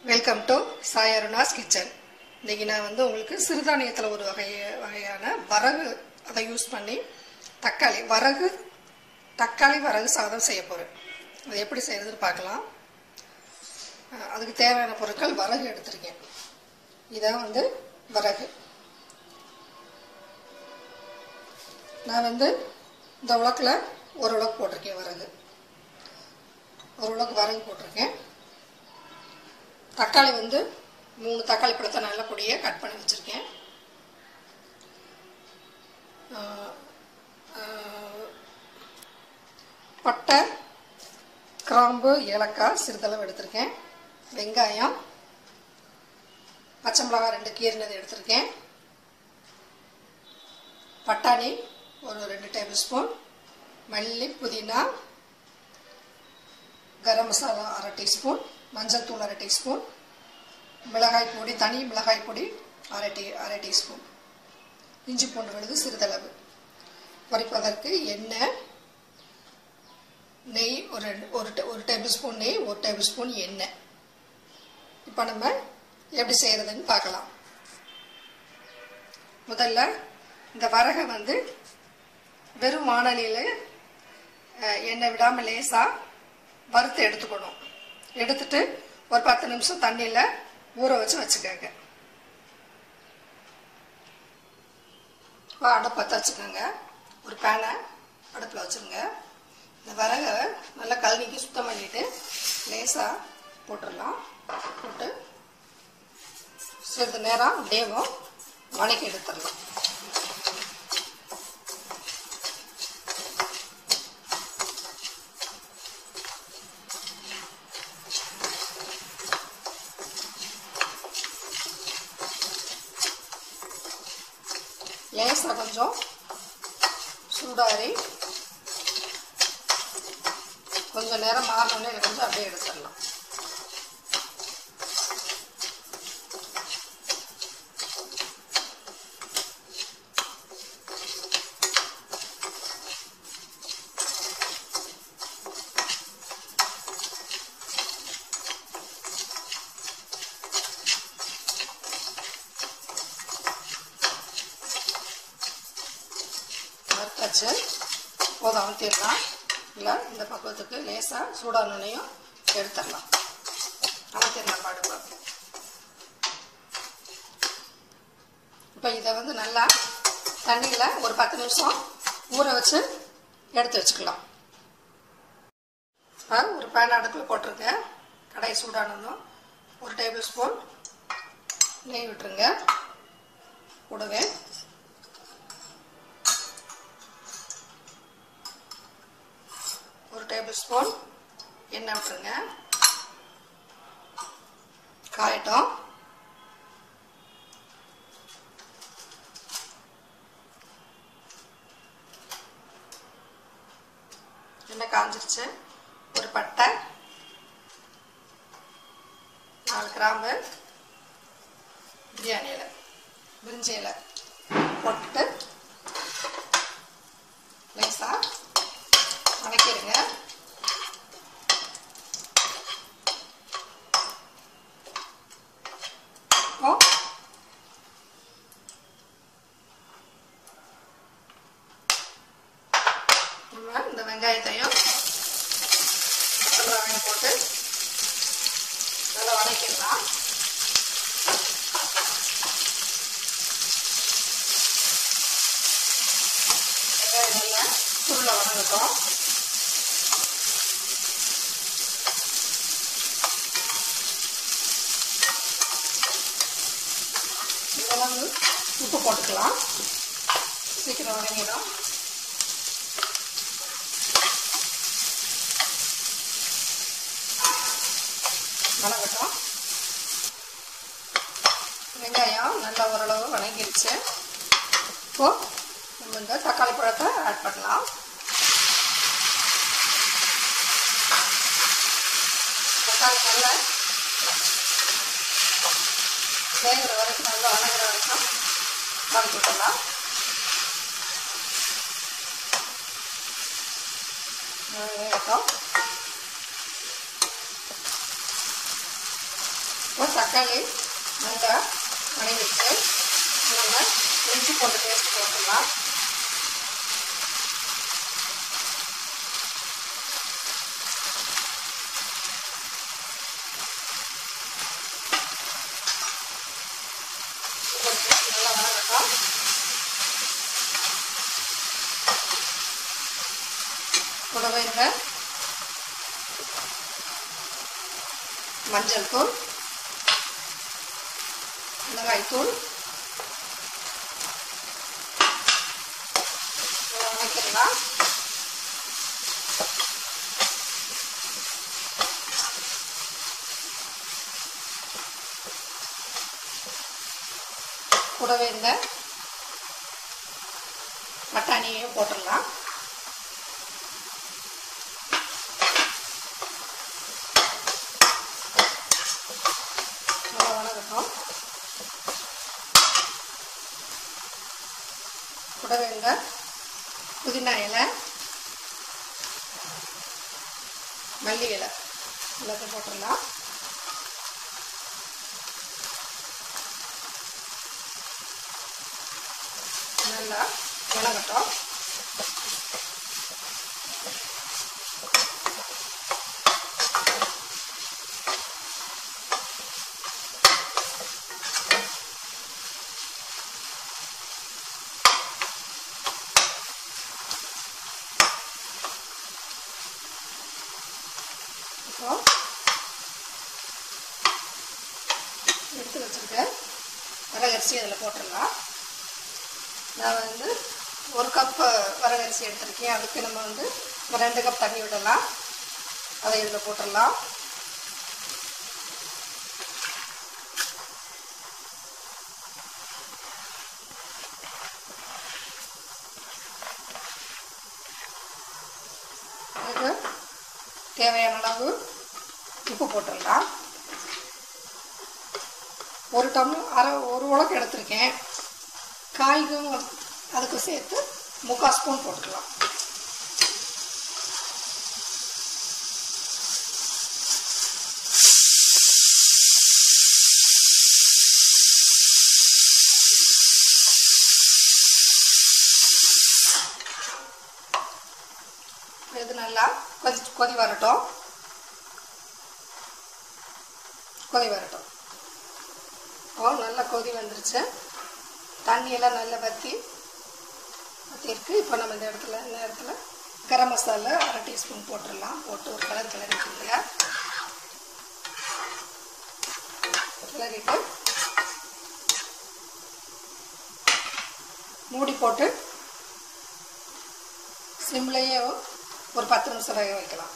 welcome to Sai Aruna's kitchen இன்னைக்கு நான் வந்து உங்களுக்கு சிறுதானியத்தில் ஒரு வகை வகையான வரகு அதை யூஸ் பண்ணி தக்காளி வரகு தக்காளி வரகு சாதம் செய்ய போகிறேன் அது எப்படி செய்யறதுன்னு பார்க்கலாம் அஹ் அதுக்கு தேவையான பொருட்கள் வரகு எடுத்திருக்கேன் இதான் வந்து வரகு நான் வந்து இந்த உலக்கில் ஒரு உலக்கு போட்டிருக்கேன் வரகு ஒரு உலக்கு வரகு போட்டிருக்கேன் தக்காளி வந்து மூணு தக்காளி பழத்தை நல்ல பொடியை கட் பண்ணி வச்சுருக்கேன் பட்டை கிராம்பு ஏலக்காய் சிறிதளவு எடுத்திருக்கேன் வெங்காயம் பச்சை மிளகாய் ரெண்டு கீரினது எடுத்திருக்கேன் பட்டாணி ஒரு ரெண்டு டேபிள் ஸ்பூன் மல்லி புதினா கரம் மசாலா அரை டீஸ்பூன் மஞ்சள் தூள் அரை டீஸ்பூன் மிளகாய் பொடி தனி மிளகாய் பொடி அரை டீ அரை டீஸ்பூன் இஞ்சி பூண்டு விழுது சிறிதளவு பொரிப்பதற்கு எண்ணெய் நெய் ஒரு ரெண்டு ஒரு டே- ஒரு டேபிள் ஸ்பூன் நெய் ஒரு டேபிள் ஸ்பூன் எண்ணெய் இப்போ நம்ம எப்படி செய்கிறதுன்னு பார்க்கலாம் முதல்ல இந்த வரகை வந்து வெறும் வானலியில் எண்ணெய் விடாமல் லேசாக வறுத்து எடுத்துக்கணும் எடுத்துட்டு ஒரு பத்து நிமிஷம் தண்ணியில் ஊற வச்சு வச்சுக்கோங்க இப்போ அடுப்பு பற்ற வச்சுக்கோங்க ஒரு பேனை அடுப்பில் வச்சுருங்க இந்த வரகை நல்லா கழுவிக்கு சுத்தம் பண்ணிட்டு லேசாக போட்டுடலாம் போட்டு சிறிது நேரம் அப்படியேவும் வணக்கி எடுத்துடலாம் லேசாக கொஞ்சம் சூடாரி கொஞ்சம் நேரம் மாறினோடனே இதை கொஞ்சம் அப்படியே எடுத்துடலாம் வறுத்தாச்சு போதும் அமுத்திடலாம் இல்லை இந்த பக்குவத்துக்கு லேசாக சூடானோனையும் எடுத்துடலாம் அமுத்திடலாம் பாடுங்க இப்போ இதை வந்து நல்லா தண்ணியில் ஒரு பத்து நிமிஷம் ஊற வச்சு எடுத்து வச்சுக்கலாம் இப்போ ஒரு பேன் அடுப்பில் போட்டிருக்கேன் கடாய் சூடானதும் ஒரு டேபிள் ஸ்பூன் நெய் விட்டுருங்க கூடவே ஒரு டேபிள் ஸ்பூன் எண்ணெய் விட்டுருங்க காயட்டும் எண்ணெய் காஞ்சிருச்சு ஒரு பட்டை நாலு கிராம்பு பிரியாணி இலை பிரிஞ்சி இலை போட்டுட்டு லேசாக வதக்கிடுங்க இப்போ நம்ம இந்த வெங்காயத்தையும் வெங்காயம் போட்டு நல்லா வதக்கிடலாம் வெங்காயம் நல்லா சுருளை வதங்கட்டும் இதெல்லாம் வந்து உப்பு போட்டுக்கலாம் சீக்கிரம் வதங்கிடும் வதங்கட்டும் வெங்காயம் நல்லா ஓரளவு வதங்கிருச்சு இப்போ நம்ம இந்த தக்காளி பழத்தை ஆட் பண்ணலாம் தக்காளி நல்லா வேகிற வரைக்கும் நல்லா வதங்குற வரைக்கும் வதக்கி விட்டுடலாம் வேகட்டும் இப்போ தக்காளி நல்லா வணங்கிட்டு நம்ம இஞ்சி போட்டு பேஸ்ட் போட்டுடலாம் நல்லா வணங்கட்டும் கூடவே இந்த மஞ்சள் தூள் மிளகாய் தூள் வணக்கிடலாம் கூடவே இந்த பட்டாணியையும் போட்டுடலாம் நல்லா வணங்கட்டும் கூடவே இந்த புதினா இலை மல்லி இலை எல்லாத்தையும் போட்டுடலாம் நல்லா வணங்கட்டும் இப்போ எடுத்து வச்சுருக்க வரகரிசி அதில் போட்டுடலாம் நான் வந்து ஒரு கப் வரகரிசி எடுத்திருக்கேன் அதுக்கு நம்ம வந்து ஒரு ரெண்டு கப் தண்ணி விடலாம் அதை இதில் போட்டுடலாம் அதுக்கு தேவையான அளவு உப்பு போட்டுடலாம் ஒரு டம்ளர் அரை ஒரு உலக்கு எடுத்திருக்கேன் காய்க்கும் அதுக்கு சேர்த்து முக்கால் ஸ்பூன் போட்டுக்கலாம் இது நல்லா கொதி கொதி வரட்டும் கொதி வரட்டும் ஓ நல்லா கொதி வந்துருச்சு தண்ணியெல்லாம் நல்லா வற்றி வற்றிருக்கு இப்போ நம்ம இந்த இடத்துல இந்த இடத்துல கரம் மசாலா அரை டீஸ்பூன் போட்டுடலாம் போட்டு ஒரு கலர் கிளறிட்டுங்க கிளறிட்டு மூடி போட்டு சிம்லேயே ஒரு பத்து நிமிஷம் வேக வைக்கலாம்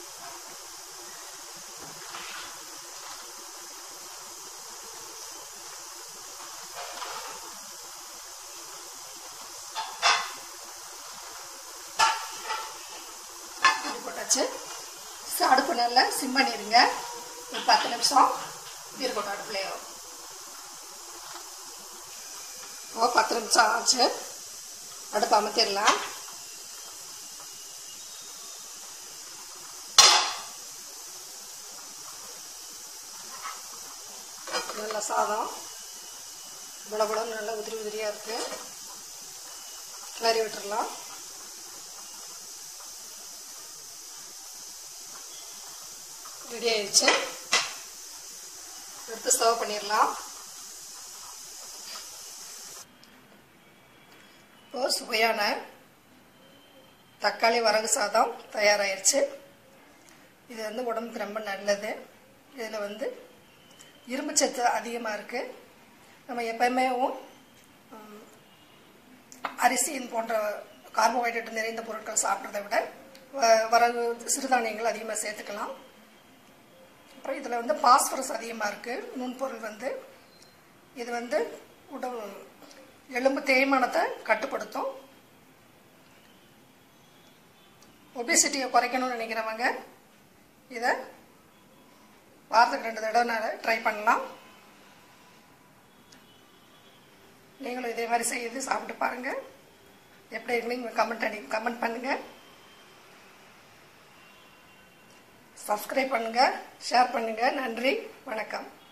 இது போட்டாச்சு ச- அடுப்பு நல்லா சிம் பண்ணிடுங்க ஒரு பத்து நிமிஷம் இருக்கட்டும் அடுப்புலையோ ஓ பத்து நிமிஷம் ஆச்சு அடுப்பு அமர்த்திடலாம் நல்ல சாதம் புடபுடன்னு நல்லா உதிரி உதிரியாக இருக்குது கிளறி விட்டுறலாம் ரெடி ஆயிடுச்சு எடுத்து சர்வ் பண்ணிடலாம் இப்போ சுவையான தக்காளி வரகு சாதம் தயாராகிருச்சு இது வந்து உடம்புக்கு ரொம்ப நல்லது இதில் வந்து இரும்பு சத்து அதிகமாக இருக்குது நம்ம எப்பயுமே ம், அரிசியின் போன்ற கார்போஹைட்ரேட் நிறைந்த பொருட்கள் சாப்பிட்றதை விட வ- வரகு சிறுதானியங்கள் அதிகமாக சேர்த்துக்கலாம் அப்புறம் இதில் வந்து பாஸ்பரஸ் அதிகமாக இருக்குது நுண்பொருள் வந்து இது வந்து உடல் எலும்பு தேய்மானத்தை கட்டுப்படுத்தும் ஒபிசிட்டியை குறைக்கணும்னு நினைக்கிறவங்க இதை வாரத்துக்கு ரெண்டு தடவை நான் ட்ரை பண்ணலாம் நீங்களும் இதே மாதிரி செய்து சாப்பிட்டு பாருங்கள் எப்படி இருக்குன்னு கமெண்ட் அடி கமெண்ட் பண்ணுங்கள் சப்ஸ்கிரைப் பண்ணுங்கள் ஷேர் பண்ணுங்கள் நன்றி வணக்கம்